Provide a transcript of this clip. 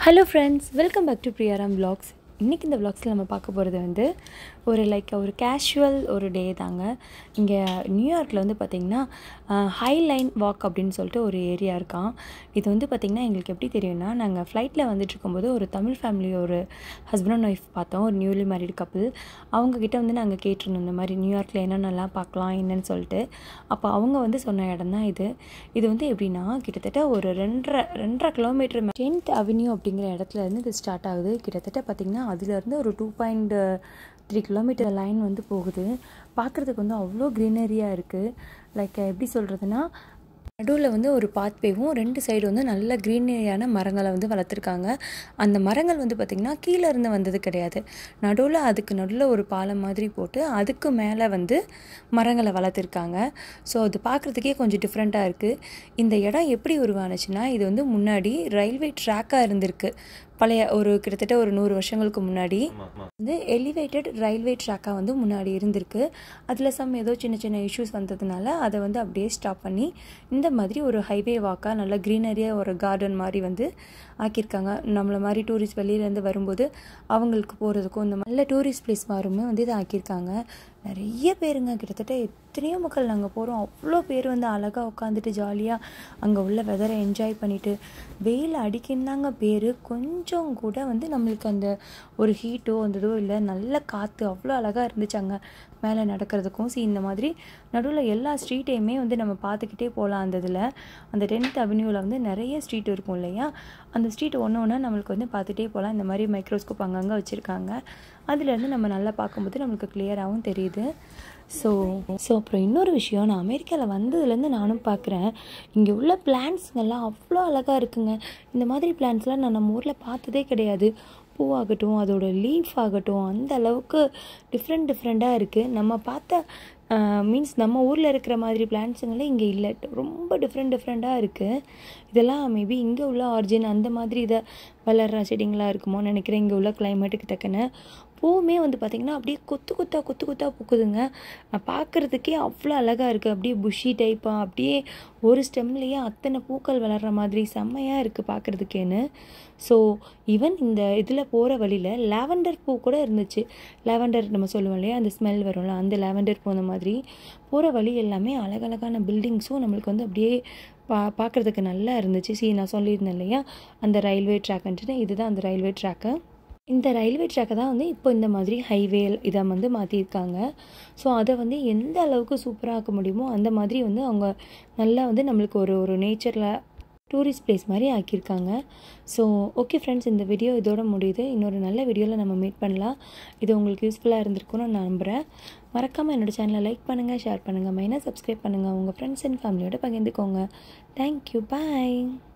hello friends welcome back to Priyaram vlogs இன்றைக்கி இந்த vlogsல நம்ம பார்க்க போகிறது வந்து ஒரு லைக் ஒரு கேஷுவல் ஒரு டே தாங்க இங்கே நியூயார்க்கில் வந்து பார்த்திங்கன்னா ஹை லைன் வாக் அப்படின்னு சொல்லிட்டு ஒரு ஏரியா இருக்கான் இது வந்து பார்த்திங்கன்னா எங்களுக்கு எப்படி தெரியும்னா நாங்கள் ஃப்ளைட்டில் வந்துட்டு இருக்கும்போது ஒரு தமிழ் ஃபேமிலி ஒரு ஹஸ்பண்ட் அண்ட் ஒய்ஃப் பார்த்தோம் ஒரு நியூலி மேரிட் கப்புள் அவங்கக்கிட்ட வந்து நாங்கள் கேட்டிருந்தோம் இந்த மாதிரி நியூயார்க்கில் என்னென்னலாம் பார்க்கலாம் என்னன்னு சொல்லிட்டு அப்போ அவங்க வந்து சொன்ன இடம் தான் இது இது வந்து எப்படின்னா கிட்டத்தட்ட ஒரு ரெண்டரை ரெண்டரை கிலோமீட்டர் டென்த் அவென்யூ அப்படிங்கிற இடத்துல இருந்து இது ஸ்டார்ட் ஆகுது கிட்டத்தட்ட பார்த்திங்கன்னா அதுலேருந்து ஒரு two point three kilometre line வந்து போகுது பார்க்குறதுக்கு வந்து அவ்வளோ க்ரீனரியாக இருக்குது லைக் எப்படி சொல்கிறதுனா நடுவில் வந்து ஒரு பாத்வேவும் ரெண்டு சைடு வந்து நல்ல க்ரீனரியான மரங்களை வந்து வளர்த்துருக்காங்க அந்த மரங்கள் வந்து பார்த்திங்கன்னா கீழே இருந்து வந்தது கிடையாது நடுவில் அதுக்கு நடுவில் ஒரு பாலம் மாதிரி போட்டு அதுக்கு மேலே வந்து மரங்களை வளர்த்துருக்காங்க ஸோ அது பார்க்குறதுக்கே கொஞ்சம் டிஃப்ரெண்ட்டாக இருக்குது இந்த இடம் எப்படி உருவானுச்சுன்னா இது வந்து முன்னாடி ரயில்வே ட்ராக்காக இருந்திருக்கு பழைய ஒரு கிட்டத்தட்ட ஒரு நூறு வருஷங்களுக்கு முன்னாடி வந்து எலிவேட்டட் ரயில்வே ட்ராக்காக வந்து முன்னாடி இருந்திருக்கு அதில் சம் ஏதோ சின்ன சின்ன இஷ்யூஸ் வந்ததுனால அதை வந்து அப்படியே ஸ்டாப் பண்ணி இந்த மாதிரி ஒரு ஹைவே வாக்காக நல்ல க்ரீனரியாக ஒரு கார்டன் மாதிரி வந்து ஆக்கியிருக்காங்க நம்மளை மாதிரி டூரிஸ்ட் வெளியிலேருந்து வரும்போது அவங்களுக்கு போகிறதுக்கும் இந்த நல்ல டூரிஸ்ட் பிளேஸ் மாதிரியுமே வந்து இதை ஆக்கியிருக்காங்க நிறைய பேருங்க கிட்டத்தட்ட எத்தனையோ மக்கள் நாங்கள் போகிறோம் அவ்வளோ பேர் வந்து அழகாக உட்காந்துட்டு ஜாலியாக அங்கே உள்ள வெதரை என்ஜாய் பண்ணிவிட்டு வெயில் அடிக்குன்னாங்க பேர் கொஞ்சம் கூட வந்து நம்மளுக்கு அந்த ஒரு ஹீட்டோ அந்த இதோ இல்லை நல்ல காற்று அவ்வளோ அழகாக இருந்துச்சு அங்கே மேலே நடக்கிறதுக்கும் சி இந்த மாதிரி நடுவில் எல்லா ஸ்ட்ரீட்டையுமே வந்து நம்ம பார்த்துக்கிட்டே போகலாம் அந்த இதில் அந்த டென்த் அவென்யூவில் வந்து நிறைய ஸ்ட்ரீட் இருக்கும் இல்லையா அந்த ஸ்ட்ரீட் ஒன்று ஒன்றா நம்மளுக்கு வந்து பார்த்துட்டே போகலாம் இந்த மாதிரி மைக்ரோஸ்கோப் அங்கங்கே வச்சுருக்காங்க அதுலேருந்து நம்ம நல்லா பார்க்கும்போது நம்மளுக்கு கிளியராகவும் தெரியுது ஸோ ஸோ அப்புறம் இன்னொரு விஷயம் நான் அமெரிக்காவில் வந்ததுலேருந்து நானும் பார்க்குறேன் இங்கே உள்ள பிளான்ஸுங்கெல்லாம் அவ்வளோ அழகாக இருக்குங்க இந்த மாதிரி பிளான்ஸ்லாம் நான் நம்ம ஊரில் பார்த்ததே கிடையாது பூவாகட்டும் அதோட லீஃப் ஆகட்டும் அந்த அளவுக்கு டிஃப்ரெண்ட் டிஃப்ரெண்ட்டாக இருக்குது நம்ம பார்த்த மீன்ஸ் நம்ம ஊரில் இருக்கிற மாதிரி பிளான்ஸுங்களே இங்கே இல்லை ரொம்ப டிஃப்ரெண்ட் டிஃப்ரெண்ட்டாக இருக்குது இதெல்லாம் மேபி இங்கே உள்ள ஆர்ஜின் அந்த மாதிரி இதை வளர்கிற செடிங்களாக இருக்குமோன்னு நினைக்கிறேன் இங்கே உள்ள கிளைமேட்டுக்கு தக்கன பூவுமே வந்து பார்த்திங்கன்னா அப்படியே கொத்து கொத்தா கொத்து கொத்தா பூக்குதுங்க பார்க்குறதுக்கே அவ்வளோ அழகாக இருக்குது அப்படியே புஷி டைப்பாக அப்படியே ஒரு ஸ்டெம்லேயே அத்தனை பூக்கள் வளர்கிற மாதிரி செம்மையாக இருக்குது பார்க்குறதுக்கேன்னு ஸோ ஈவன் இந்த இதில் போகிற வழியில் லாவெண்டர் பூ கூட இருந்துச்சு லாவெண்டர் நம்ம சொல்லுவோம் இல்லையா அந்த ஸ்மெல் வரும்ல அந்த லாவெண்டர் பூ அந்த மாதிரி போகிற வழி எல்லாமே அழகழகான பில்டிங்ஸும் நம்மளுக்கு வந்து அப்படியே பா பார்க்குறதுக்கு நல்லா இருந்துச்சு சி நான் சொல்லியிருந்தேன் இல்லையா அந்த ரயில்வே ட்ராக்குன்ட்டு இதுதான் அந்த ரயில்வே ட்ராக்கு இந்த ரயில்வே ட்ராக்கை தான் வந்து இப்போ இந்த மாதிரி ஹைவே இதை வந்து மாற்றிருக்காங்க ஸோ அதை வந்து எந்த அளவுக்கு சூப்பராக ஆக்க முடியுமோ அந்த மாதிரி வந்து அவங்க நல்லா வந்து நம்மளுக்கு ஒரு ஒரு நேச்சரில் டூரிஸ்ட் பிளேஸ் மாதிரி ஆக்கியிருக்காங்க ஸோ ஓகே ஃப்ரெண்ட்ஸ் இந்த வீடியோ இதோட முடியுது இன்னொரு நல்ல வீடியோவில் நம்ம மீட் பண்ணலாம் இது உங்களுக்கு யூஸ்ஃபுல்லாக இருந்திருக்கும்னு நான் நம்புகிறேன் மறக்காமல் என்னோடய சேனலை லைக் பண்ணுங்கள் ஷேர் பண்ணுங்கள் மெயினாக சப்ஸ்கிரைப் பண்ணுங்கள் உங்கள் ஃப்ரெண்ட்ஸ் அண்ட் ஃபேமிலியோட பகிர்ந்துக்கோங்க தேங்க்யூ பாய்